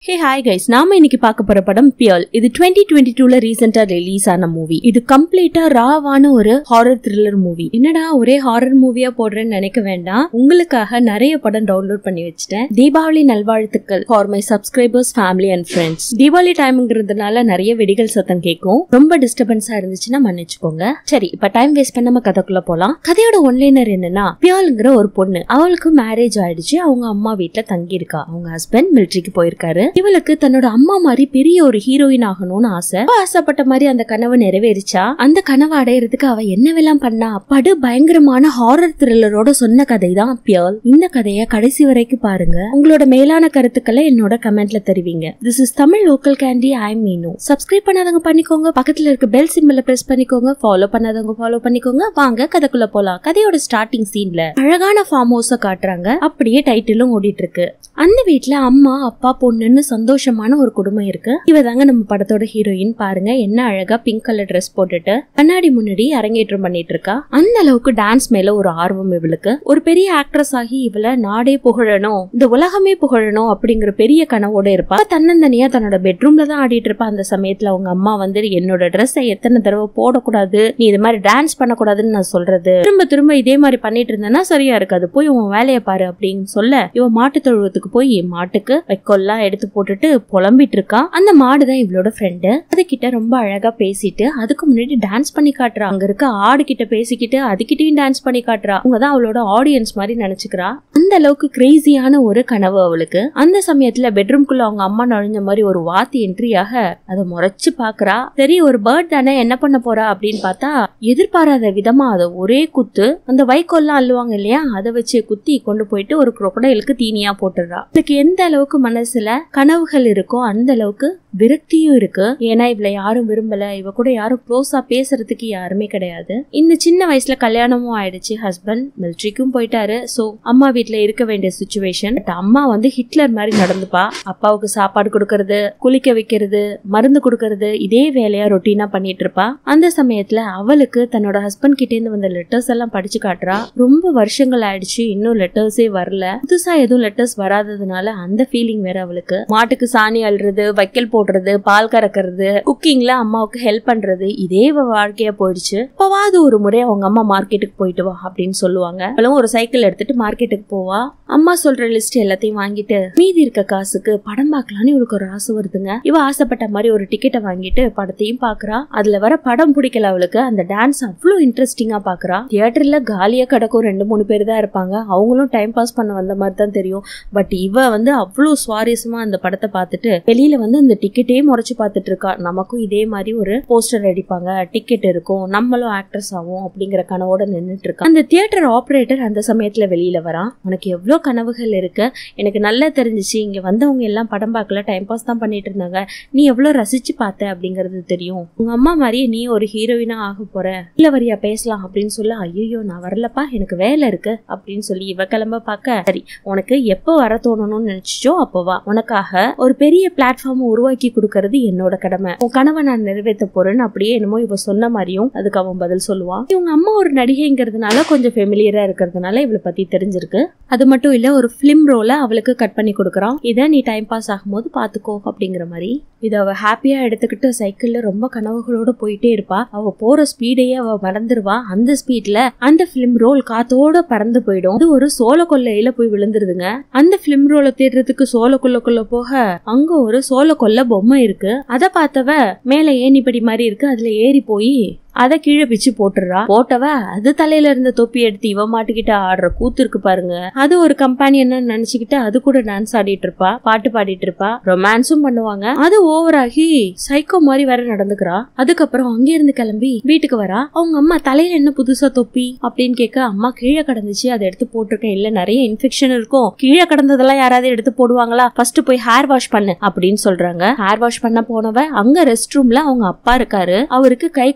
hey hi guys நாம இன்னைக்கு பார்க்க போற படம் பியல் இது டுவெண்ட்டி டுவெண்ட்டி டூல ரீசெண்டா ரிலீஸ் ஆன மூவி இது கம்ப்ளீட்டா ராவான ஒரு ஹாரர் த்ரில்லர் மூவி என்னடா ஒரே ஹாரர் மூவியா போடுறேன்னு நினைக்க வேண்டாம் உங்களுக்காக நிறைய படம் டவுன்லோட் பண்ணி வச்சிட்டேன் தீபாவளி நல்வாழ்த்துக்கள் for my subscribers family and friends Deepavali டைம்ங்கிறதுனால நிறைய வெடிகள் சத்தம் கேட்கும் ரொம்ப டிஸ்டர்பன்ஸா இருந்துச்சுன்னா மன்னிச்சுக்கோங்க சரி இப்ப டைம் வேஸ்ட் பண்ணாம கதைக்குள்ள போலாம் கதையோட ஒன்லைனர் என்னன்னா பியாலுங்கிற ஒரு பொண்ணு அவளுக்கு மேரேஜ் ஆயிடுச்சு அவங்க அம்மா வீட்ல தங்கி இருக்கா அவங்க ஹஸ்பண்ட் மிலிட்ரிக்கு போயிருக்காரு இவளுக்கு தன்னோட அம்மா மாதிரி பெரிய ஒரு ஹீரோயின் ஆகணும்னு ஆசை அவ ஆசைப்பட்ட மாதிரி அந்த கனவு நிறைவேறிச்சா அந்த கனவை அடையறதுக்கு அவ என்னவெல்லாம் பண்ணா படு பயங்கரமான ஹாரர் த்ரில்லரோட சொன்ன கதை தான் பியல் இந்த கதைய கடைசி வரைக்கும் பாருங்க உங்களோட மேலான கருத்துக்களை என்னோட கமெண்ட்ல தெரிவிங்க this is Tamil local candy I Meenu subscribe பண்ணாதவங்க பண்ணிக்கோங்க பக்கத்துல இருக்க பெல் சிம்பிள பிரஸ் பண்ணிக்கோங்க ஃபாலோ பண்ணாதவங்க ஃபாலோ பண்ணிக்கோங்க வாங்க கதைக்குள்ள போலாம் கதையோட ஸ்டார்டிங் சீன்ல அழகான ஃபார்ம் ஹவுஸ காட்டுறாங்க அப்படியே டைட்டிலும் ஓடிட்டு இருக்கு அந்த வீட்ல அம்மா அப்பா பொண்ணுன்னு சந்தோஷமான ஒரு குடும்பம் இருக்கு இவ தாங்க நம்ம படத்தோட ஹீரோயின் பாருங்க என்ன அழகா பிங்க் கலர் ட்ரெஸ் போட்டுட்டு கண்ணாடி முன்னாடி அரங்கேற்றம் பண்ணிட்டு இருக்கா அந்த அளவுக்கு டான்ஸ் மேல ஒரு ஆர்வம் இவளுக்கு ஒரு பெரிய ஆக்ட்ரஸ் ஆகி இவள நாடே புகழணும் இந்த உலகமே புகழணும் அப்படிங்கிற பெரிய கனவோட இருப்பா அவ தன்னந்தனியா தன்னோட பெட்ரூம்ல தான் ஆடிட்டு இருப்பா அந்த சமயத்துல அவங்க அம்மா வந்து என்னோட ட்ரெஸ்ஸை எத்தனை தடவை போடக்கூடாது நீ இது மாதிரி டான்ஸ் பண்ணக்கூடாதுன்னு நான் சொல்றது திரும்ப திரும்ப இதே மாதிரி பண்ணிட்டு இருந்தேன்னா சரியா இருக்காது போய் உன் வேலையை பாரு அப்படின்னு சொல்ல இவ மாட்டு தொழுவத்துக்கு போய் மாட்டுக்கு வைக்கோல்லாம் எடுத்து போட்டுட்டு புலம்பிட்டு இருக்கா அந்த மாடு தான் இவளோட ஃப்ரெண்டு அதுகிட்ட ரொம்ப அழகா பேசிட்டு அதுக்கு முன்னாடி டான்ஸ் பண்ணி காட்டுறா அங்க இருக்க ஆடு கிட்ட பேசிக்கிட்டு அதுகிட்டயும் டான்ஸ் பண்ணி காட்டுறா அவங்க தான் அவளோட ஆடியன்ஸ் மாதிரி நினைச்சுக்கிறா அந்த அளவுக்கு கிரேசியான ஒரு கனவு அவளுக்கு அந்த சமயத்துல பெட்ரூம்குள்ள அவங்க அம்மா நுழைஞ்ச மாதிரி ஒரு வாத்தி என்ட்ரியாக அதை முறைச்சு பாக்குறா சரி ஒரு பேர்ட் தானே என்ன பண்ண போறா அப்படின்னு பார்த்தா எதிர்பாராத விதமா அதை ஒரே குத்து அந்த வைக்கோல்லாம் அள்ளுவாங்க இல்லையா அதை வச்சு குத்தி கொண்டு போயிட்டு ஒரு குரோக்கடைலுக்கு தீனியா போட்டுடுறா இதுக்கு எந்த அளவுக்கு மனசுல கனவுகள் இருக்கோ அந்த அளவுக்கு விரக்தியும் இருக்கு ஏன்னா இவள யாரும் விரும்பல இவ கூட யாரும் க்ளோஸா பேசுறதுக்கு யாருமே கிடையாது இந்த சின்ன வயசுல கல்யாணமும் ஆயிடுச்சு ஹஸ்பண்ட் மிலிட்ரிக்கும் போயிட்டாரு சோ அம்மா வீட்ல இருக்க வேண்டிய சுச்சுவேஷன் பட் அம்மா வந்து ஹிட்லர் மாதிரி நடந்துப்பா அப்பாவுக்கு சாப்பாடு கொடுக்கறது குளிக்க வைக்கிறது மருந்து கொடுக்கறது இதே வேலையா ரொட்டீனா பண்ணிட்டு இருப்பா அந்த சமயத்துல அவளுக்கு தன்னோட ஹஸ்பண்ட் கிட்ட இருந்து வந்த லெட்டர்ஸ் எல்லாம் படிச்சு காட்டுறா ரொம்ப வருஷங்கள் ஆயிடுச்சு இன்னும் லெட்டர்ஸே வரல புதுசா எதுவும் லெட்டர்ஸ் வராததுனால அந்த ஃபீலிங் வேற அவளுக்கு மாட்டுக்கு சாணி அள்ளுறது வைக்கல் போடுறது பால் கறக்கிறது குக்கிங்ல அம்மாவுக்கு ஹெல்ப் பண்றது இதே இவ வாழ்க்கையா போயிடுச்சு இப்பவாவது ஒரு முறை அவங்க அம்மா மார்க்கெட்டுக்கு போயிட்டு வா அப்படின்னு சொல்லுவாங்க அவளும் ஒரு சைக்கிள் எடுத்துட்டு மார்க்கெட்டுக்கு போவா அம்மா சொல்ற லிஸ்ட் எல்லாத்தையும் வாங்கிட்டு மீதி இருக்க காசுக்கு படம் பார்க்கலாம்னு இவளுக்கு ஒரு ஆசை வருதுங்க இவ ஆசைப்பட்ட மாதிரி ஒரு டிக்கெட்டை வாங்கிட்டு படத்தையும் பாக்குறா அதுல வர படம் பிடிக்கல அவளுக்கு அந்த டான்ஸ் அவ்வளவு இன்ட்ரெஸ்டிங்கா பாக்குறா தியேட்டர்ல காலியா கிடக்கும் ரெண்டு மூணு பேர் தான் இருப்பாங்க அவங்களும் டைம் பாஸ் பண்ண வந்த மாதிரி தான் தெரியும் பட் இவ வந்து அவ்வளவு சுவாரஸ்யமா அந்த படத்தை பார்த்துட்டு வெளியில வந்து அந்த டிக்கெட்டே முறைச்சு பார்த்துட்டு இருக்கா நமக்கும் இதே மாதிரி ஒரு போஸ்டர் அடிப்பாங்க டிக்கெட் இருக்கும் நம்மளும் ஆக்ட்ரஸ் ஆகும் அப்படிங்கிற கனவோட நின்னுட்டு இருக்கா அந்த தியேட்டர் ஆபரேட்டர் அந்த சமயத்துல வெளியில வரான் உனக்கு எவ்வளவு கனவுகள் இருக்கு எனக்கு நல்லா தெரிஞ்சிச்சு இங்க வந்தவங்க எல்லாம் படம் பார்க்கல டைம் பாஸ் தான் பண்ணிட்டு இருந்தாங்க நீ எவ்வளவு ரசிச்சு பார்த்த அப்படிங்கறது தெரியும் உங்க அம்மா மாதிரியே நீ ஒரு ஹீரோயினா ஆக போற இல்ல வரியா பேசலாம் அப்படின்னு சொல்ல ஐயோ நான் வரலப்பா எனக்கு வேலை இருக்கு அப்படின்னு சொல்லி இவ கிளம்ப பார்க்க சரி உனக்கு எப்போ வர தோணணும்னு நினைச்சிச்சோ அப்போ வா உனக்காக ஒரு பெரிய பிளாட்ஃபார்ம் உருவாக்கி கொடுக்கறது என்னோட கடமை உன் கனவை நான் நிறைவேற்ற போறேன்னு அப்படியே என்னமோ இவ சொன்ன மாதிரியும் அதுக்கு அவன் பதில் சொல்லுவான் இவங்க அம்மா ஒரு நடிகைங்கிறதுனால கொஞ்சம் ஃபெமிலியரா இருக்கிறதுனால இவளை பத்தி தெரிஞ்சிருக்கு அது மட்டும் இல்ல ஒரு பிலிம் ரோல அவளுக்கு கட் பண்ணி கொடுக்குறான் இதை நீ டைம் பாஸ் ஆகும்போது பாத்துக்கோ அப்படிங்கிற மாதிரி இதை அவ ஹாப்பியா எடுத்துக்கிட்டு சைக்கிள்ல ரொம்ப கனவுகளோட போயிட்டே இருப்பா அவ போற ஸ்பீடையே அவ மறந்துடுவா அந்த ஸ்பீட்ல அந்த பிலிம் ரோல் காத்தோட பறந்து போயிடும் அது ஒரு சோள கொல்லையில போய் விழுந்துருதுங்க அந்த பிலிம் ரோலை தேடுறதுக்கு சோள கொல்லைக்குள்ள போக அங்க ஒரு சோள கொல்லை பொம்மை இருக்கு அத பார்த்தவ மேல ஏணிப்படி மாதிரி இருக்கு அதுல ஏறி போய் அத கீழே பிச்சு போட்டுறா போட்டவ அது தலையில இருந்த தொப்பி எடுத்து இவ மாட்டிக்கிட்டு ஆடுற கூத்து இருக்கு பாருங்க அது ஒரு கம்பெனி என்ன நினைச்சுக்கிட்டு அது கூட டான்ஸ் ஆடிட்டு இருப்பா பாட்டு பாடிட்டு இருப்பா ரொமான்ஸும் பண்ணுவாங்க அது ஓவர் ஆகி சைக்கோ மாதிரி வேற நடந்துக்கிறா அதுக்கப்புறம் அங்க இருந்து கிளம்பி வீட்டுக்கு வரா அவங்க அம்மா தலையில என்ன புதுசா தொப்பி அப்படின்னு கேட்க அம்மா கீழே கடந்துச்சு அதை எடுத்து போட்டிருக்கேன் இல்ல நிறைய இன்ஃபெக்ஷன் இருக்கும் கீழே கடந்ததெல்லாம் யாராவது எடுத்து போடுவாங்களா ஃபர்ஸ்ட் போய் ஹேர் வாஷ் பண்ணு அப்படின்னு சொல்றாங்க ஹேர் வாஷ் பண்ண போனவ அங்க ரெஸ்ட் ரூம்ல அவங்க அப்பா இருக்காரு அவருக்கு கை கால் வர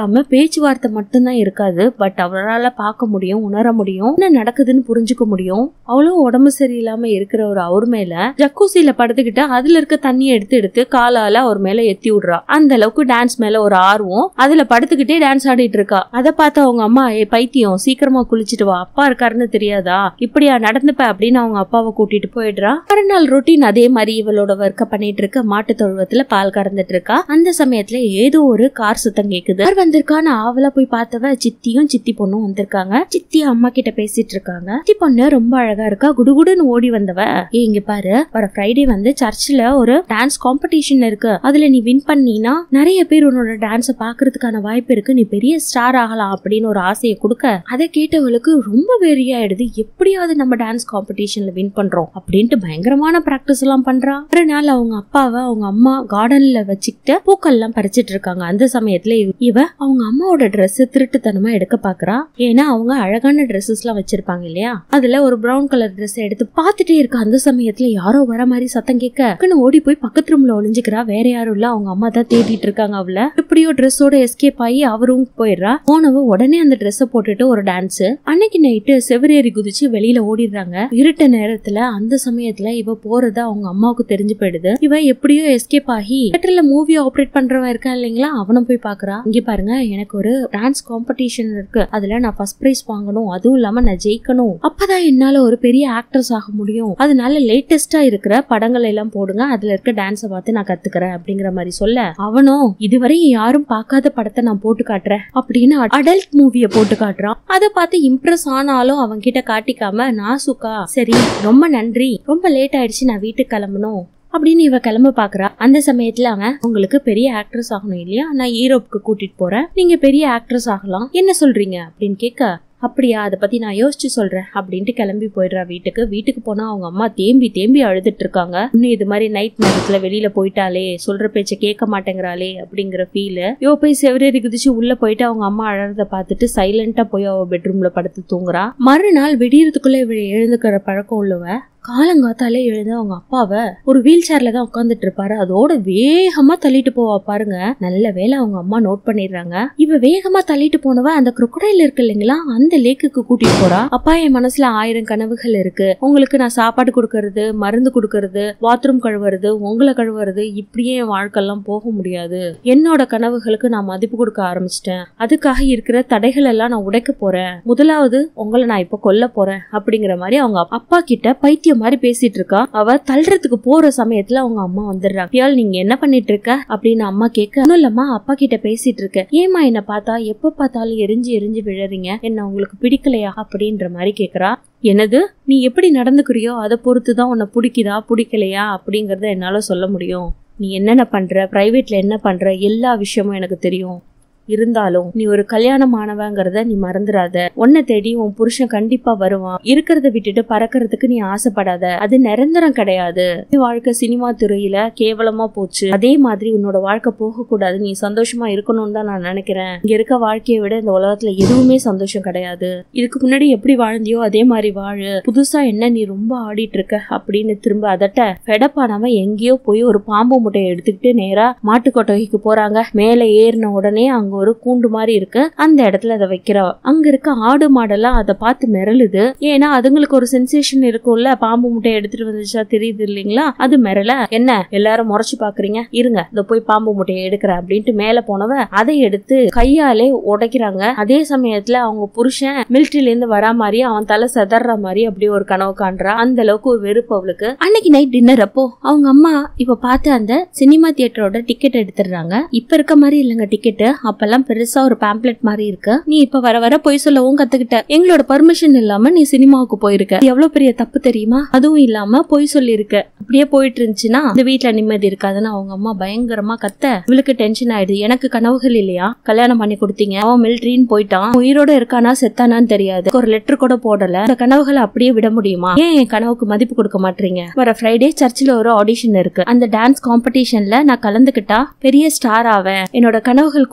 இல்லாம பேச்சுவார்த்தை மட்டும்தான் இருக்காது பட் அவரால் பார்க்க முடியும் உணர முடியும் என்ன நடக்குதுன்னு புரிஞ்சுக்க முடியும் அவ்வளோ உடம்பு சரியில்லாம இருக்கிற ஒரு அவர் மேல ஜக்கூசில படுத்துக்கிட்டு அதுல இருக்க தண்ணியை எடுத்து எடுத்து காலால அவர் மேல எத்தி விடுறா அந்த அளவுக்கு டான்ஸ் மேல ஒரு ஆர்வம் அதுல படுத்துக்கிட்டே டான்ஸ் ஆடிட்டு இருக்கா அதை பார்த்து அவங்க அம்மா ஏ பைத்தியம் சீக்கிரமா குளிச்சிட்டு வா அப்பா இருக்காருன்னு தெரியாதா இப்படியா நடந்துப்ப அப்படின்னு அவங்க அப்பாவை கூட்டிட்டு போயிடுறா மறுநாள் ரொட்டீன் அதே மாதிரி இவளோட ஒர்க்க பண்ணிட்டு இருக்க மாட்டு தொழுவத்துல பால் கறந்துட்டு இருக்கா அந்த சமயத்துல ஏதோ ஒரு கார் சுத்தம் கேக்குது யார் வந்திருக்கான்னு ஆவலா போய் பார்த்தவ சித்தியும் சித்தி பொண்ணும் வந்திருக்காங்க சித்தி அம்மா கிட்ட பேசிட்டு இருக்காங்க சித்தி பொண்ணு ரொம்ப அழகா இருக்கா குடுகுடுன்னு ஓடி வந்தவ ஏ இங்க பாரு வர ஃப்ரைடே வந்து சர்ச்சில் ஒரு டான்ஸ் காம்படிஷன் இருக்கு அதுல நீ வின் பண்ணினா நிறைய பேர் உன்னோட டான்ஸ பாக்குறதுக்கான வாய்ப்பு இருக்கு நீ பெரிய ஸ்டார் ஆகலாம் அப்படின்னு ஒரு ஆசையை கொடுக்க அதை கேட்டவளுக்கு ரொம்ப வெறியாயிடுது எப்படியாவது நம்ம டான்ஸ் காம்படிஷன்ல வின் பண்றோம் அப்படின்ட்டு பயங்கரமான பிராக்டிஸ் எல்லாம் பண்றா ஒரு நாள் அவங்க அப்பாவை அவங்க அம்மா கார்டன்ல வச்சுக்கிட்டு பூக்கள் எல்லாம் பறிச்சிட்டு இருக்காங்க அந்த சமயத்துல இவ- இவ அவங்க அம்மாவோட Dress திருட்டுத்தனமா எடுக்க பாக்குறா ஏன்னா அவங்க அழகான ட்ரெஸ்ஸஸ் எல்லாம் வச்சிருப்பாங்க இல்லையா அதுல ஒரு பிரவுன் கலர் Dress எடுத்து பார்த்துட்டே இருக்க அந்த சமயத்துல யாரோ வர மாதிரி சத்தம் கேட்க டக்குன்னு ஓடி போய் பக்கத்து ரூம்ல ஒளிஞ்சுக்கிறா வேற யாரும் இல்ல அவங்க அம்மா தான் தேடிட்டு இருக்காங்க அவள எப்படியோ ட்ரெஸ்ஸோட எஸ்கேப் ஆகி அவரும் போயிடுறா போனவ உடனே அந்த ட்ரெஸ்ஸை போட்டுட்டு ஒரு டான்ஸ் அன்னைக்கு நைட்டு செவரேறி குதிச்சு வெளியில ஓடிடுறாங்க இருட்ட நேரத்துல அந்த சமயத்துல இவ போறது அவங்க அம்மாவுக்கு தெரிஞ்சு போயிடுது இவ எப்படியோ எஸ்கேப் ஆகி தியேட்டர்ல மூவி ஆப்ரேட் பண்றவன் இருக்கான் இல்லைங்களா அவனும் போய் பாக்குறா இங்க பாருங்க எனக்கு ஒரு டான்ஸ் காம்படிஷன் இருக்கு அதுல நான் ஃபர்ஸ்ட் பிரைஸ் வாங்கணும் அதுவும் இல்லாம நான் ஜெயிக்கணும் அப்பதான் என்னால ஒரு பெரிய ஆக்ட்ரஸ் ஆக முடியும் அதனால லேட்டஸ்டா இருக்கிற படங்கள் எல்லாம் போடுங்க அதுல இருக்க டான்ஸை பார்த்து நான் கத்துக்கிறேன் அப்படிங்கிற மாதிரி சொல்ல அவனும் இதுவரை யாரும் பார்க்காத படத்தை நான் போட்டு காட்டுறேன் அப்படின்னு அடல்ட் மூவிய போட்டு காட்டுறான் அதை பார்த்து இம்ப்ரெஸ் ஆனாலும் அவன் கிட்ட காட்டிக்காம நான் சுக்கா சரி ரொம்ப நன்றி ரொம்ப லேட் ஆயிடுச்சு நான் வீட்டுக்கு கிளம்பணும் அப்படின்னு இவ கிளம்ப பாக்குறா அந்த சமயத்துல அவன் உங்களுக்கு பெரிய ஆக்ட்ரஸ் ஆகணும் இல்லையா நான் ஈரோப்புக்கு கூட்டிட்டு போறேன் நீங்க பெரிய ஆக்ட்ரஸ் ஆகலாம் என்ன சொல்றீங்க அப்படின்னு கேட்க அப்படியா அதை பத்தி நான் யோசிச்சு சொல்றேன் அப்படின்ட்டு கிளம்பி போயிடுறா வீட்டுக்கு வீட்டுக்கு போனா அவங்க அம்மா தேம்பி தேம்பி அழுதுட்டு இருக்காங்க இன்னும் இது மாதிரி நைட் நேரத்துல வெளியில போயிட்டாலே சொல்ற பேச்ச கேட்க மாட்டேங்கிறாளே அப்படிங்கிற ஃபீல் இவ போய் செவரேறி குதிச்சு உள்ள போயிட்டு அவங்க அம்மா அழறத பார்த்துட்டு சைலண்டா போய் அவ பெட்ரூம்ல படுத்து தூங்குறா மறுநாள் விடியறதுக்குள்ள இவ எழுந்துக்கிற பழக்கம் உள்ளவ காலங்காத்தாலே எழுந்து அவங்க அப்பாவை ஒரு வீல் சேர்ல தான் உட்காந்துட்டு இருப்பாரு அதோட வேகமா தள்ளிட்டு போவா பாருங்க நல்ல வேளை அவங்க அம்மா நோட் பண்ணிடுறாங்க இவ வேகமா தள்ளிட்டு போனவ அந்த crocodile இருக்கு இல்லைங்களா அந்த லேக்குக்கு கூட்டிட்டு போறா அப்பா என் மனசுல ஆயிரம் கனவுகள் இருக்கு உங்களுக்கு நான் சாப்பாடு கொடுக்கறது மருந்து கொடுக்கறது பாத்ரூம் கழுவுறது உங்களை கழுவுறது இப்படியே என் வாழ்க்கையெல்லாம் போக முடியாது என்னோட கனவுகளுக்கு நான் மதிப்பு கொடுக்க ஆரம்பிச்சிட்டேன் அதுக்காக இருக்கிற தடைகள் எல்லாம் நான் உடைக்க போறேன் முதலாவது உங்களை நான் இப்ப கொல்ல போறேன் அப்படிங்கிற மாதிரி அவங்க அப்பா கிட்ட பைத்தியம் மாதிரி பேசிட்டு இருக்கா அவ தள்ளுறதுக்கு போற சமயத்துல அவங்க அம்மா வந்துடுறாங்க பியால் நீங்க என்ன பண்ணிட்டு இருக்க அப்படின்னு அம்மா கேட்க ஒன்னும் இல்லம்மா அப்பா கிட்ட பேசிட்டு இருக்க ஏமா என்ன பார்த்தா எப்ப பார்த்தாலும் எரிஞ்சு எரிஞ்சு விழறீங்க என்ன உங்களுக்கு பிடிக்கலையா அப்படின்ற மாதிரி கேக்குறா என்னது நீ எப்படி நடந்துக்கிறியோ அதை பொறுத்து தான் உன்னை பிடிக்குதா பிடிக்கலையா அப்படிங்கறத என்னால சொல்ல முடியும் நீ என்னென்ன பண்ற பிரைவேட்ல என்ன பண்ற எல்லா விஷயமும் எனக்கு தெரியும் இருந்தாலும் நீ ஒரு கல்யாணமானவங்கிறத நீ மறந்துடாத உன்னை தேடி உன் புருஷன் கண்டிப்பா வருவான் இருக்கிறத விட்டுட்டு பறக்கறதுக்கு நீ ஆசைப்படாத அது நிரந்தரம் கிடையாது உன் வாழ்க்கை சினிமா துறையில கேவலமா போச்சு அதே மாதிரி உன்னோட வாழ்க்கை போக கூடாது நீ சந்தோஷமா இருக்கணும்னு தான் நான் நினைக்கிறேன் இங்க இருக்க வாழ்க்கையை விட இந்த உலகத்துல எதுவுமே சந்தோஷம் கிடையாது இதுக்கு முன்னாடி எப்படி வாழ்ந்தியோ அதே மாதிரி வாழு புதுசா என்ன நீ ரொம்ப ஆடிட்டு இருக்க அப்படின்னு திரும்ப அதட்ட ஃபெடப்பானவன் எங்கேயோ போய் ஒரு பாம்பு முட்டையை எடுத்துக்கிட்டு நேரா மாட்டு கொட்டகைக்கு போறாங்க மேல ஏறின உடனே அங்க ஒரு கூண்டு மாதிரி இருக்கு அந்த இடத்துல அதை வைக்கிறா அங்க இருக்க ஆடு மாடெல்லாம் அதை பார்த்து மிரளுது ஏன்னா அதுங்களுக்கு ஒரு சென்சேஷன் இருக்கும்ல பாம்பு முட்டையை எடுத்துட்டு வந்துச்சா தெரியுது இல்லைங்களா அது மிரள என்ன எல்லாரும் முறைச்சு பாக்குறீங்க இருங்க இத போய் பாம்பு முட்டையை எடுக்கிறேன் அப்படின்ட்டு மேல போனவ அதை எடுத்து கையாலே உடைக்கிறாங்க அதே சமயத்துல அவங்க புருஷன் மிலிட்டரியில இருந்து வரா மாதிரி அவன் தலை செதற மாதிரி அப்படியே ஒரு கனவு காண்றா அந்த அளவுக்கு ஒரு வெறுப்பு அவளுக்கு அன்னைக்கு நைட் டின்னர் அப்போ அவங்க அம்மா இப்ப பார்த்து அந்த சினிமா தியேட்டரோட டிக்கெட் எடுத்துடுறாங்க இப்ப இருக்க மாதிரி இல்லைங்க டிக்கெட் அப்பெல்லாம் பெருசா ஒரு பேம்ப்ளெட் மாதிரி இருக்கு நீ இப்ப வர வர பொய் சொல்லவும் கத்துக்கிட்ட எங்களோட பர்மிஷன் இல்லாம நீ சினிமாவுக்கு போயிருக்க இது எவ்வளவு பெரிய தப்பு தெரியுமா அதுவும் இல்லாம பொய் சொல்லியிருக்க அப்படியே போயிட்டு இருந்துச்சுன்னா இந்த வீட்ல நிம்மதி இருக்காதுன்னு அவங்க அம்மா பயங்கரமா கத்த இவளுக்கு டென்ஷன் ஆயிடுது எனக்கு கனவுகள் இல்லையா கல்யாணம் பண்ணி கொடுத்தீங்க அவன் மிலிட்ரின்னு போயிட்டான் உயிரோட இருக்கானா செத்தானான்னு தெரியாது ஒரு லெட்டர் கூட போடல இந்த கனவுகளை அப்படியே விட முடியுமா ஏன் என் கனவுக்கு மதிப்பு கொடுக்க மாட்டீங்க வர ஃப்ரைடே சர்ச்சில் ஒரு ஆடிஷன் இருக்கு அந்த டான்ஸ் காம்படிஷன்ல நான் கலந்துக்கிட்டா பெரிய ஸ்டார் ஆவேன் என்னோட கனவுகள் குறுக்க முன்னாடி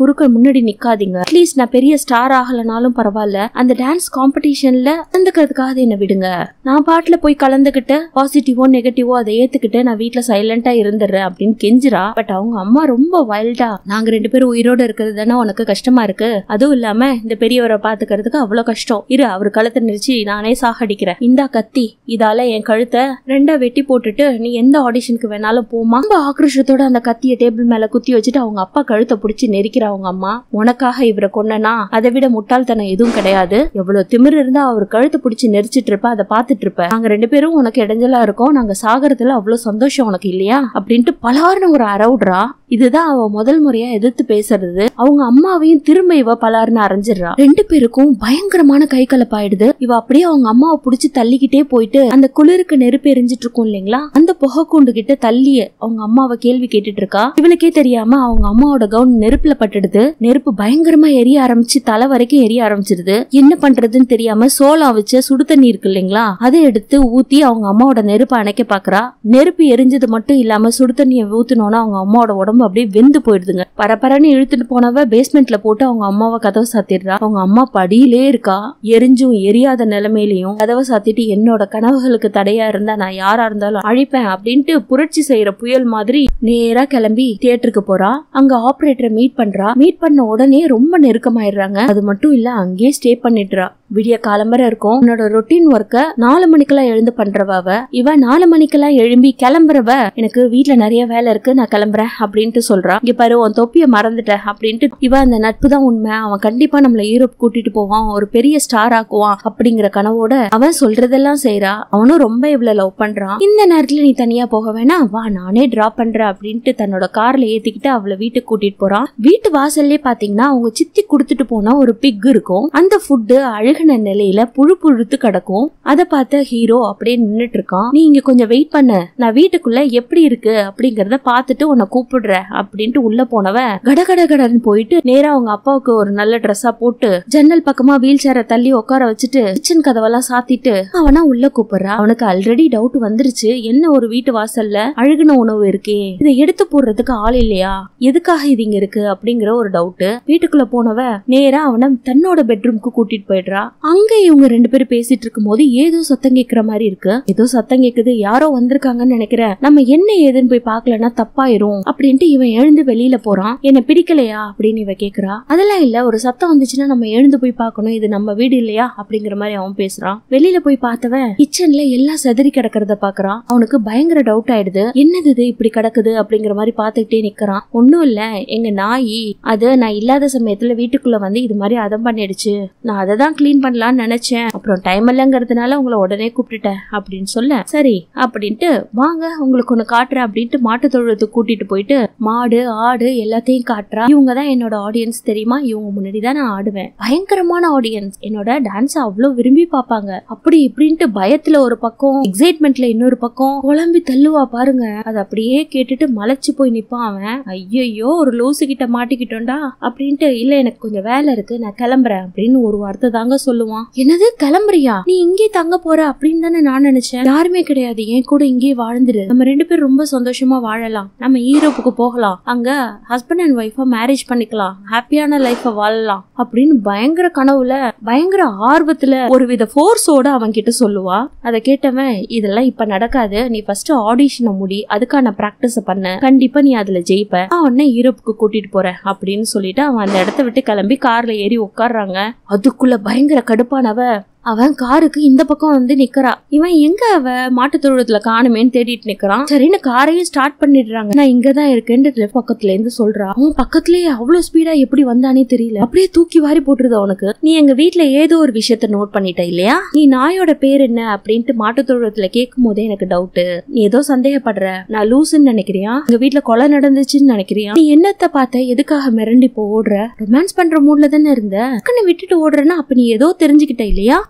முன்னாடி நிக்காதீங்க அட்லீஸ்ட் நான் பெரிய ஸ்டார் ஆகலனாலும் பரவாயில்ல அந்த டான்ஸ் காம்படிஷன்ல கலந்துக்கிறதுக்காக என்ன விடுங்க நான் பாட்டுல போய் கலந்துகிட்டு பாசிட்டிவோ நெகட்டிவோ அதை ஏத்துக்கிட்டு நான் வீட்ல சைலண்டா இருந்துடுறேன் அப்படின்னு கெஞ்சுறா பட் அவங்க அம்மா ரொம்ப வைல்டா நாங்க ரெண்டு பேரும் உயிரோட இருக்கிறது தானே உனக்கு கஷ்டமா இருக்கு அதுவும் இல்லாம இந்த பெரியவரை பாத்துக்கிறதுக்கு அவ்வளவு கஷ்டம் இரு அவர் கழுத்தை நெரிச்சு நானே சாகடிக்கிறேன் இந்தா கத்தி இதால என் கழுத்தை ரெண்டா வெட்டி போட்டுட்டு நீ எந்த ஆடிஷனுக்கு வேணாலும் போமா ரொம்ப ஆக்ரோஷத்தோட அந்த கத்திய டேபிள் மேல குத்தி வச்சுட்டு அவங்க அப்பா கழுத்தை பிடிச்சி நெரிக்கிற அவங்க அம்மா உனக்காக இவரை கொன்னனா அதை விட முட்டாள்தனம் எதுவும் கிடையாது எவ்வளவு திமிரு இருந்தா அவர் கழுத்தை பிடிச்சி நெரிச்சிட்டு இருப்ப அதை பாத்துட்டு இருப்ப நாங்க ரெண்டு பேரும் உனக்கு இடைஞ்சலா இருக்கோம் நாங்க சாகறதுல அவ்வளவு சந்தோஷம் உனக்கு இல்லையா அப்படின்ட்டு பலார்னு ஒரு அரவுடுறா இதுதான் அவ முதல் முறையா எதிர்த்து பேசுறது அவங்க அம்மாவையும் திரும்ப இவ பலார்னு அரைஞ்சிடுறா ரெண்டு பேருக்கும் பயங்கரமான கை கலப்பாயிடுது இவ அப்படியே அவங்க அம்மாவை புடிச்சு தள்ளிக்கிட்டே போயிட்டு அந்த குளிருக்கு நெருப்பு எரிஞ்சிட்டு இருக்கும் இல்லைங்களா அந்த புகை கூண்டு கிட்ட தள்ளி அவங்க அம்மாவை கேள்வி கேட்டுட்டு இருக்கா இவளுக்கே தெரியாம அவங்க அம்மாவோட கவுன் நெருப்புல பட்டுடுது நெருப்பு பயங்கரமா எரிய ஆரம்பிச்சு தலை வரைக்கும் எரிய ஆரம்பிச்சிருது என்ன பண்றதுன்னு தெரியாம சோளா வச்ச சுடு தண்ணி இருக்கு இல்லைங்களா அதை எடுத்து ஊத்தி அவங்க அம்மாவோட நெருப்பை அணைக்க பாக்குறா நெருப்பு எரிஞ்சது மட்டும் இல்லாம சுடு தண்ணியை ஊத்துனோன்னா அவங்க அம்மாவோட உடம்பு அப்படியே வெந்து போயிடுதுங்க பரபரன்னு இழுத்துட்டு போனவ பேஸ்மெண்ட்ல போட்டு அவங்க அம்மாவை கதவை சாத்திடுறா அவங்க அம்மா படியிலே இருக்கா எரிஞ்சும் எரியாத நிலைமையிலையும் கதவை சாத்திட்டு என்னோட கனவுகளுக்கு தடையா இருந்தா நான் யாரா இருந்தாலும் அழிப்பேன் அப்படின்ட்டு புரட்சி செய்யற புயல் மாதிரி நேரா கிளம்பி தியேட்டருக்கு போறா அங்க ஆபரேட்டரை மீட் பண்றா மீட் பண்ண உடனே ரொம்ப நெருக்கமாயிடுறாங்க அது மட்டும் இல்ல அங்கேயே ஸ்டே பண்ணிடுறா விடிய காலம்பரை இருக்கும் உன்னோட ரொட்டீன் ஒர்க்க நாலு மணிக்கெல்லாம் எழுந்து பண்றவ அவ இவ நாலு மணிக்கெல்லாம் எழும்பி கிளம்புறவ எனக்கு வீட்ல நிறைய வேலை இருக்கு நான் கிளம்புறேன் அப்படின்ட்டு சொல்றா இங்க பாரு உன் தொப்பிய மறந்துட்ட அப்படின்ட்டு இவ அந்த நட்பு தான் உண்மை அவன் கண்டிப்பா நம்மள யூரோப் கூட்டிட்டு போவான் ஒரு பெரிய ஸ்டார் ஆக்குவான் அப்படிங்கிற கனவோட அவன் சொல்றதெல்லாம் செய்றா அவனும் ரொம்ப இவ்வளவு லவ் பண்றான் இந்த நேரத்துல நீ தனியா போக வேணாம் வா நானே டிராப் பண்றேன் அப்படின்ட்டு தன்னோட கார்ல ஏத்திக்கிட்டு அவளை வீட்டுக்கு கூட்டிட்டு போறான் வீட்டு வாசல்லே பாத்தீங்கன்னா அவங்க சித்தி கொடுத்துட்டு போன ஒரு பிக் இருக்கும் அந்த ஃபுட்டு அழுகின நிலையில புழு புழுத்து கிடக்கும் அதை பார்த்த ஹீரோ அப்படியே நின்னுட்டு இருக்கான் நீ இங்க கொஞ்சம் வெயிட் பண்ணு நான் வீட்டுக்குள்ள எப்படி இருக்கு அப்படிங்கறத பார்த்துட்டு உன்னை கூப்பிடுறேன் அப்படின்ட்டு உள்ள போனவ கடகட கடன்னு போயிட்டு நேரா அவங்க அப்பாவுக்கு ஒரு நல்ல ட்ரெஸ்ஸா போட்டு ஜன்னல் பக்கமா வீல் சேரை தள்ளி உட்கார வச்சுட்டு கிச்சன் கதவெல்லாம் சாத்திட்டு அவனா உள்ள கூப்பிடுறா அவனுக்கு ஆல்ரெடி டவுட் வந்துருச்சு என்ன ஒரு வீட்டு வாசல்ல அழுகுன உணவு இருக்கே இதை எடுத்து போடுறதுக்கு ஆள் இல்லையா எதுக்காக இது இங்க இருக்கு அப்படிங்கிற ஒரு டவுட் வீட்டுக்குள்ள போனவ நேரா அவனை தன்னோட பெட்ரூம்க்கு கூட்டிட்டு போயிடுறா அங்க இவங்க ரெண்டு பேரும் பேசிட்டு இருக்கும்போது ஏதோ சத்தம் கேக்குற மாதிரி இருக்கு ஏதோ சத்தம் கேக்குது யாரோ வந்திருக்காங்கன்னு நினைக்கிறேன் நம்ம என்ன ஏதுன்னு போய் பார்க்கலன்னா தப்பாயிரும் அப்படின்ட்டு இவன் எழுந்து வெளியில போறான் என்ன பிடிக்கலையா அப்படின்னு இவ கேக்குறா அதெல்லாம் இல்ல ஒரு சத்தம் வந்துச்சுன்னா நம்ம எழுந்து போய் பார்க்கணும் இது நம்ம வீடு இல்லையா அப்படிங்கிற மாதிரி அவன் பேசுறான் வெளியில போய் பார்த்தவன் கிச்சன்ல எல்லாம் செதறி கிடக்கிறத பாக்குறான் அவனுக்கு பயங்கர டவுட் ஆயிடுது என்னது இது இப்படி கிடக்குது அப்படிங்கிற மாதிரி பார்த்துக்கிட்டே நிக்கிறான் ஒண்ணும் இல்ல எங்க நாயி அது நான் இல்லாத சமயத்துல வீட்டுக்குள்ள வந்து இது மாதிரி அதம் பண்ணிடுச்சு நான் அதை தான் க்ளீன் பண்ணலாம்னு நினைச்சேன் அப்புறம் டைம் இல்லைங்கிறதுனால உங்களை உடனே கூப்பிட்டுட்டேன் அப்படின்னு சொல்ல சரி அப்படின்ட்டு வாங்க உங்களுக்கு ஒண்ணு காட்டுறேன் அப்படின்ட்டு மாட்டு தொழுவத்துக்கு கூட்டிட்டு போயிட்டு மாடு ஆடு எல்லாத்தையும் காட்டுறா இவங்க தான் என்னோட ஆடியன்ஸ் தெரியுமா இவங்க முன்னாடி தான் நான் ஆடுவேன் பயங்கரமான ஆடியன்ஸ் என்னோட டான்ஸ் அவ்வளவு விரும்பி பார்ப்பாங்க அப்படி இப்படின்ட்டு பயத்துல ஒரு பக்கம் எக்ஸைட்மெண்ட்ல இன்னொரு பக்கம் குழம்பி தள்ளுவா பாருங்க அது அப்படியே கேட்டுட்டு மலைச்சு போய் நிப்பான் அவன் ஐயோ ஒரு லூசு கிட்ட மாட்டிக்கிட்டோம்டா அப்படின்ட்டு இல்ல எனக்கு கொஞ்சம் வேலை இருக்கு நான் கிளம்புறேன் அப்படின்னு ஒரு வார்த்தை தாங்க சொல்லுவான் என்னது கிளம்புறியா நீ இங்கே தங்க போற அப்படின்னு தானே நான் நினைச்சேன் யாருமே கிடையாது என் கூட இங்கே வாழ்ந்துரு நம்ம ரெண்டு பேரும் ரொம்ப சந்தோஷமா வாழலாம் நம்ம ஈரோப்புக்கு போகலாம் அங்க ஹஸ்பண்ட் அண்ட் ஒய்ஃபா மேரேஜ் பண்ணிக்கலாம் ஹாப்பியான லைஃப வாழலாம் அப்படின்னு பயங்கர கனவுல பயங்கர ஆர்வத்துல ஒரு வித ஃபோர்ஸோட அவன் கிட்ட சொல்லுவா அதை கேட்டவன் இதெல்லாம் இப்ப நடக்காது நீ ஃபர்ஸ்ட் ஆடிஷனை முடி அதுக்கான பிராக்டிஸ் பண்ண கண்டிப்பா நீ அதுல ஜெயிப்ப நான் உன்னை யூரோப்புக்கு கூட்டிட்டு போறேன் அப்படின்னு சொல்லிட்டு அவன் அந்த இடத்த விட்டு கிளம்பி கார்ல ஏறி உட்கார்றாங்க அதுக்குள்ள பயங்கர கடுப்பானவ அவன் காருக்கு இந்த பக்கம் வந்து நிக்கிறா இவன் எங்க அவ மாட்டு தொழுவத்துல காணுமேன்னு தேடிட்டு நிக்கிறான் சரின்னு காரையும் ஸ்டார்ட் பண்ணிடுறாங்க நான் இங்கதான் இருக்கேன்னு left பக்கத்துல இருந்து சொல்றா அவன் பக்கத்துலயே அவ்வளவு ஸ்பீடா எப்படி வந்தானே தெரியல அப்படியே தூக்கி வாரி போட்டுருது அவனுக்கு நீ எங்க வீட்ல ஏதோ ஒரு விஷயத்த நோட் பண்ணிட்ட இல்லையா நீ நாயோட பேர் என்ன அப்படின்ட்டு மாட்டு தொழுவத்துல கேட்கும் போதே எனக்கு டவுட் நீ ஏதோ சந்தேகப்படுற நான் லூசுன்னு நினைக்கிறியா எங்க வீட்ல கொலை நடந்துச்சுன்னு நினைக்கிறியா நீ என்னத்த பார்த்த எதுக்காக மிரண்டி இப்போ ஓடுற ரொமான்ஸ் பண்ற மூட்ல தானே இருந்த டக்குன்னு விட்டுட்டு ஓடுறேன்னா அப்ப நீ ஏதோ தெரிஞ்சுக்கிட்ட இல்லையா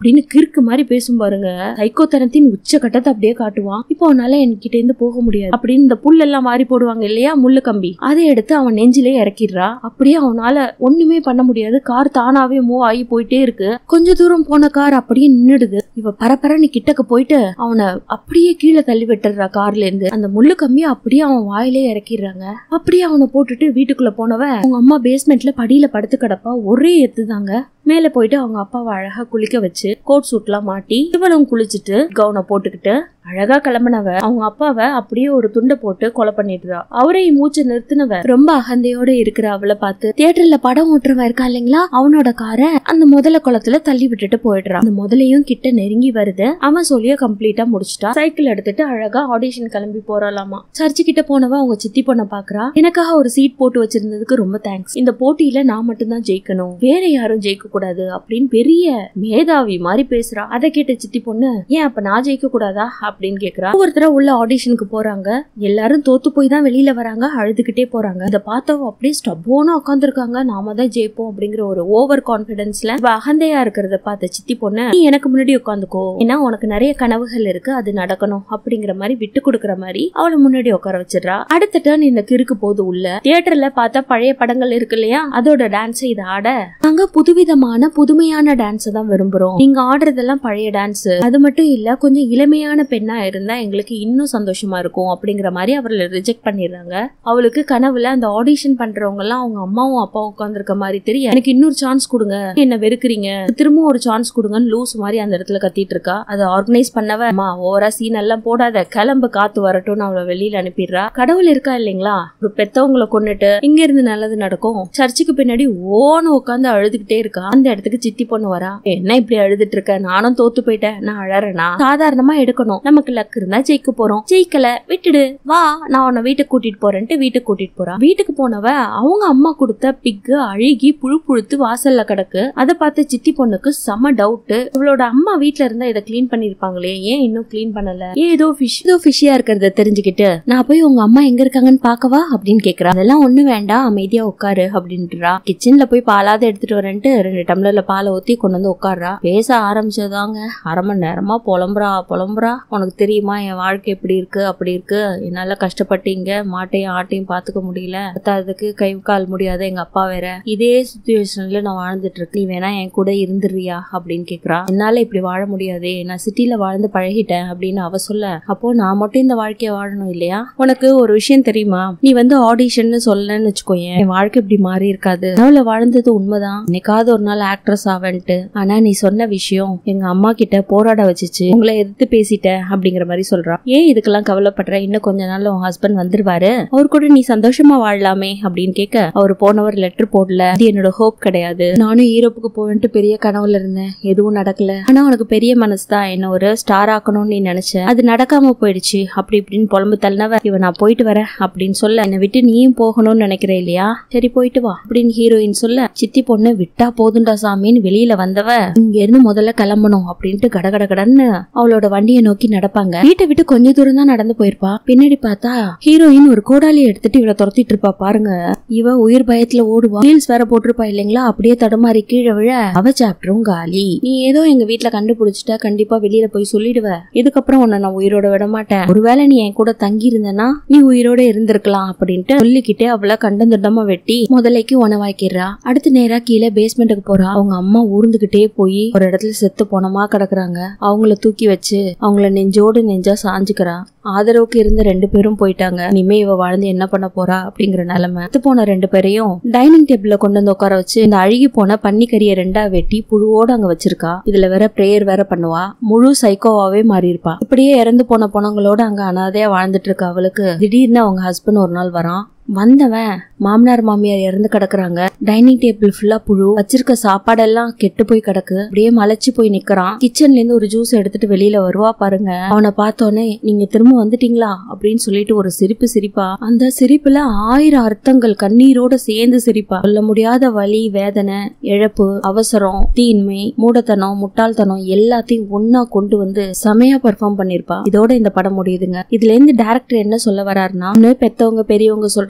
அப்படின்னு கிறுக்கு மாதிரி பேசும் பாருங்க சைக்கோத்தனத்தின் உச்சகட்டத்தை அப்படியே காட்டுவான் இப்போ அவனால என்கிட்ட இருந்து போக முடியாது அப்படின்னு இந்த புல் எல்லாம் மாறி போடுவாங்க இல்லையா முள்ளு கம்பி அதை எடுத்து அவன் நெஞ்சிலே இறக்கிடுறா அப்படியே அவனால ஒண்ணுமே பண்ண முடியாது கார் தானாவே மூவ் ஆகி போயிட்டே இருக்கு கொஞ்ச தூரம் போன கார் அப்படியே நின்னுடுது இவ பரபரன்னு கிட்டக்க போயிட்டு அவனை அப்படியே கீழே தள்ளி விட்டுறா கார்ல இருந்து அந்த முள்ளு கம்பியை அப்படியே அவன் வாயிலே இறக்கிடுறாங்க அப்படியே அவனை போட்டுட்டு வீட்டுக்குள்ள போனவ அவங்க அம்மா பேஸ்மெண்ட்ல படியில படுத்து கிடப்பா ஒரே எத்துதாங்க மேல போயிட்டு அவங்க அப்பாவை அழகா குளிக்க வச்சு கோட் சூட்லாம் மாட்டி இவளும் குளிச்சுட்டு கவுனை போட்டுக்கிட்டு அழகா கிளம்புனவ அவங்க அப்பாவை அப்படியே ஒரு துண்டை போட்டு கொலை பண்ணிடுறா அவரையும் மூச்சு நிறுத்தினவ ரொம்ப அகந்தையோட இருக்கிற அவளை பார்த்து தியேட்டர்ல படம் ஓட்டுறவ இருக்கா இல்லைங்களா அவனோட காரை அந்த முதல குளத்துல தள்ளி விட்டுட்டு போயிடுறான் அந்த முதலையும் கிட்ட நெருங்கி வருது அவன் சொல்லிய கம்ப்ளீட்டா முடிச்சுட்டா சைக்கிள் எடுத்துட்டு அழகா ஆடிஷன் கிளம்பி போறாளாமா சர்ச்சு கிட்ட போனவ அவங்க சித்தி பொண்ண பாக்குறா எனக்காக ஒரு சீட் போட்டு வச்சிருந்ததுக்கு ரொம்ப தேங்க்ஸ் இந்த போட்டியில நான் மட்டும்தான் ஜெயிக்கணும் வேற யாரும் ஜெயிக்க கூடாது அப்படின்னு பெரிய மேதாவி மாதிரி பேசுறா அதை கேட்ட சித்தி பொண்ணு ஏன் அப்ப நான் ஜெயிக்க கூடாதா அப்படின்னு கேக்குறா ஒவ்வொருத்தரா உள்ள ஆடிஷனுக்கு போறாங்க எல்லாரும் தோத்து போய் தான் வெளியில வராங்க அழுதுகிட்டே போறாங்க இதை பார்த்தவ அப்படியே ஸ்டப்போனா உட்காந்துருக்காங்க நாம தான் ஜெயிப்போம் அப்படிங்கிற ஒரு ஓவர் கான்பிடன்ஸ்ல இவ அகந்தையா இருக்கிறத பார்த்த சித்தி பொண்ணு நீ எனக்கு முன்னாடி உட்காந்துக்கோ ஏன்னா உனக்கு நிறைய கனவுகள் இருக்கு அது நடக்கணும் அப்படிங்கிற மாதிரி விட்டு கொடுக்குற மாதிரி அவளை முன்னாடி உட்கார வச்சிடுறா அடுத்த டர்ன் இந்த கிறுக்கு போது உள்ள தியேட்டர்ல பார்த்தா பழைய படங்கள் இருக்கு இல்லையா அதோட டான்ஸ் இதை ஆட நாங்க புதுவிதமான புதுமையான டான்ஸ் தான் விரும்புறோம் நீங்க ஆடுறதெல்லாம் பழைய டான்ஸ் அது மட்டும் இல்ல கொஞ்சம் இளமையான பெண்ணா இருந்தா எங்களுக்கு இன்னும் சந்தோஷமா இருக்கும் அப்படிங்கிற மாதிரி அவர்களை ரிஜெக்ட் பண்ணிடுறாங்க அவளுக்கு கனவுல அந்த ஆடிஷன் பண்றவங்க எல்லாம் அவங்க அம்மாவும் அப்பாவும் உட்காந்துருக்க மாதிரி தெரிய எனக்கு இன்னொரு சான்ஸ் கொடுங்க என்ன வெறுக்கிறீங்க திரும்ப ஒரு சான்ஸ் கொடுங்கன்னு லூஸ் மாதிரி அந்த இடத்துல கத்திட்டு இருக்கா அதை ஆர்கனைஸ் பண்ணவ அம்மா ஓவரா சீன் எல்லாம் போடாத கிளம்பு காத்து வரட்டும்னு அவளை வெளியில அனுப்பிடுறா கடவுள் இருக்கா இல்லைங்களா ஒரு பெத்தவங்களை கொன்னுட்டு இங்க இருந்து நல்லது நடக்கும் சர்ச்சுக்கு பின்னாடி ஓன்னு உட்காந்து அழுதுகிட்டே இருக்கா அந்த இடத்துக்கு சித்தி பொண்ணு வரா என்ன இப்படி அழுதுட்டு இருக்க நானும் தோத்து போயிட்டேன் நான் அழறேனா சாதாரணமா எடுக்கணும் நமக்கு லக் இருந்தா ஜெயிக்க போறோம் ஜெயிக்கல விட்டுடு வா நான் உன்னை வீட்டுக்கு கூட்டிட்டு போறேன்ட்டு வீட்டுக்கு கூட்டிட்டு போறா வீட்டுக்கு போனவ அவங்க அம்மா கொடுத்த பிக்கு அழுகி புழு புழுத்து வாசல்ல கிடக்கு அதை பார்த்து சித்தி பொண்ணுக்கு செம டவுட் இவளோட அம்மா வீட்ல இருந்தா இதை க்ளீன் பண்ணிருப்பாங்களே ஏன் இன்னும் க்ளீன் பண்ணல ஏன் ஏதோ ஃபிஷ் ஏதோ ஃபிஷியா இருக்கிறத தெரிஞ்சுக்கிட்டு நான் போய் உங்க அம்மா எங்க இருக்காங்கன்னு பாக்கவா அப்படின்னு கேக்குறா அதெல்லாம் ஒண்ணு வேண்டாம் அமைதியா உட்காரு அப்படின்றா கிச்சன்ல போய் பாலாவது எடுத்துட்டு வரேன்ட்டு ரெண்டு டம்ளர்ல பாலை ஊத்தி கொண்டு வந்து உட்கார்றா பேச ஆரம்பிச்சதாங்க அரை மணி நேரமா புலம்புறா புலம்புறா உனக்கு தெரியுமா என் வாழ்க்கை எப்படி இருக்கு அப்படி இருக்கு என்னால கஷ்டப்பட்டு இங்க மாட்டையும் ஆட்டையும் பாத்துக்க முடியல அதுக்கு கை கால் முடியாத எங்க அப்பா வேற இதே சுச்சுவேஷன்ல நான் வாழ்ந்துட்டு இருக்கேன் நீ வேணா என் கூட இருந்துறியா அப்படின்னு கேக்குறா என்னால இப்படி வாழ முடியாதே நான் சிட்டில வாழ்ந்து பழகிட்டேன் அப்படின்னு அவ சொல்ல அப்போ நான் மட்டும் இந்த வாழ்க்கைய வாழணும் இல்லையா உனக்கு ஒரு விஷயம் தெரியுமா நீ வந்து ஆடிஷன் சொல்லலன்னு வச்சுக்கோயேன் என் வாழ்க்கை இப்படி மாறி இருக்காது நவுல வாழ்ந்தது உண்மைதான் என்னைக்காவது ஒரு நாள் ஆக்ட்ரஸ் ஆவன்ட்டு ஆனா நீ சொன்ன விஷயம் எங்க அம்மா கிட்ட போராட வச்சுச்சு உங்களை எதிர்த்து பேசிட்ட அப்படிங்கிற மாதிரி சொல்றான் ஏன் இதுக்கெல்லாம் கவலைப்படுற இன்னும் கொஞ்ச நாள்ல உன் ஹஸ்பண்ட் வந்துருவாரு அவர் கூட நீ சந்தோஷமா வாழலாமே அப்படின்னு கேட்க அவர் போனவர் லெட்டர் போடல இது என்னோட ஹோப் கிடையாது நானும் யூரோப்புக்கு போவேன்ட்டு பெரிய கனவுல இருந்தேன் எதுவும் நடக்கல ஆனா உனக்கு பெரிய மனசு தான் என்ன ஒரு ஸ்டார் ஆக்கணும்னு நீ நினைச்ச அது நடக்காம போயிடுச்சு அப்படி இப்படின்னு புலம்பு தள்ளினவ இவன் நான் போயிட்டு வரேன் அப்படின்னு சொல்ல என்னை விட்டு நீயும் போகணும்னு நினைக்கிற இல்லையா சரி போயிட்டு வா அப்படின்னு ஹீரோயின் சொல்ல சித்தி பொண்ணு விட்டா போதுண்டா சாமின்னு வெளியில வந்தவ இங்க இருந்து முதல்ல கிளம்பணும் அப்படின்ட்டு கடகட கடன்னு அவளோட வண்டியை நோக்கி நடப்பாங்க வீட்டை விட்டு கொஞ்ச தூரம் தான் நடந்து போயிருப்பா பின்னாடி பார்த்தா ஹீரோயின் ஒரு கோடாலி எடுத்துட்டு இவளை துரத்திட்டு இருப்பா பாருங்க இவ உயிர் பயத்துல ஓடுவா ஹீல்ஸ் வேற போட்டிருப்பா இல்லைங்களா அப்படியே தடுமாறி கீழே விழ அவ சாப்டரும் காலி நீ ஏதோ எங்க வீட்ல கண்டுபிடிச்சிட்டா கண்டிப்பா வெளியில போய் சொல்லிடுவ இதுக்கப்புறம் உன்னை நான் உயிரோட விட மாட்டேன் ஒருவேளை நீ என் கூட தங்கி இருந்தனா நீ உயிரோட இருந்திருக்கலாம் அப்படின்ட்டு சொல்லிக்கிட்டே அவளை கண்டந்துண்டமா வெட்டி முதலைக்கு உணவாக்கிடுறா அடுத்து நேரா கீழே பேஸ்மெண்ட்டுக்கு போறா அவங்க அம்மா ஊர்ந்துகிட்டே போய் ஒரு இடத்துல செத்து போனமா கிடக்குறாங்க அவங்கள தூக்கி வச்சு அவங்கள நெஞ்சோடு நெஞ்சா சாஞ்சுக்கிறா ஆதரவுக்கு இருந்த ரெண்டு பேரும் போயிட்டாங்க இனிமே இவ வாழ்ந்து என்ன பண்ண போறா அப்படிங்கிற நிலைமை செத்து போன ரெண்டு பேரையும் டைனிங் டேபிள்ல கொண்டு வந்து உட்கார வச்சு இந்த அழுகி போன பன்னிக்கறியை ரெண்டா வெட்டி புழுவோட அங்க வச்சிருக்கா இதுல வேற பிரேயர் வேற பண்ணுவா முழு சைக்கோவாவே மாறி இருப்பா இப்படியே இறந்து போன பொணங்களோட அங்க அனாதையா வாழ்ந்துட்டு இருக்க அவளுக்கு திடீர்னு அவங்க ஹஸ்பண்ட் ஒரு நாள் வரான் வந்தவன் மாமனார் மாமியார் இறந்து கிடக்குறாங்க டைனிங் டேபிள் ஃபுல்லா புழு வச்சிருக்க சாப்பாடெல்லாம் கெட்டு போய் கிடக்கு அப்படியே மலைச்சு போய் நிக்கிறான் கிச்சன்ல இருந்து ஒரு ஜூஸ் எடுத்துட்டு வெளியில வருவா பாருங்க அவனை பார்த்தோன்னே நீங்க திரும்ப வந்துட்டீங்களா அப்படின்னு சொல்லிட்டு ஒரு சிரிப்பு சிரிப்பா அந்த சிரிப்புல ஆயிரம் அர்த்தங்கள் கண்ணீரோட சேர்ந்து சிரிப்பா சொல்ல முடியாத வலி வேதனை இழப்பு அவசரம் தீன்மை மூடத்தனம் முட்டாள்தனம் எல்லாத்தையும் ஒன்னா கொண்டு வந்து செமையா பெர்ஃபார்ம் பண்ணிருப்பா இதோட இந்த படம் முடியுதுங்க இதுல இருந்து டேரக்டர் என்ன சொல்ல வராருன்னா ஒண்ணு பெத்தவங்க பெரியவங்க சொல்ற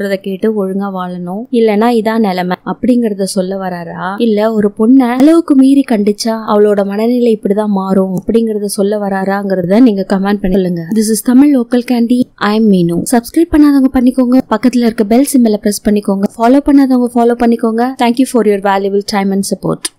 சொல்றத கேட்டு ஒழுங்கா வாழணும் இல்லனா இதான் நிலைமை அப்படிங்கறத சொல்ல வராரா இல்ல ஒரு பொண்ண அளவுக்கு மீறி கண்டிச்சா அவளோட மனநிலை இப்படிதான் மாறும் அப்படிங்கறத சொல்ல வராராங்கிறத நீங்க கமெண்ட் பண்ணி சொல்லுங்க this is Tamil local candy I am Meenu subscribe பண்ணாதவங்க பண்ணிக்கோங்க பக்கத்துல இருக்க பெல் சிம்பிள பிரஸ் பண்ணிக்கோங்க ஃபாலோ பண்ணாதவங்க ஃபாலோ பண்ணிக்கோங்க thank you for your valuable time and support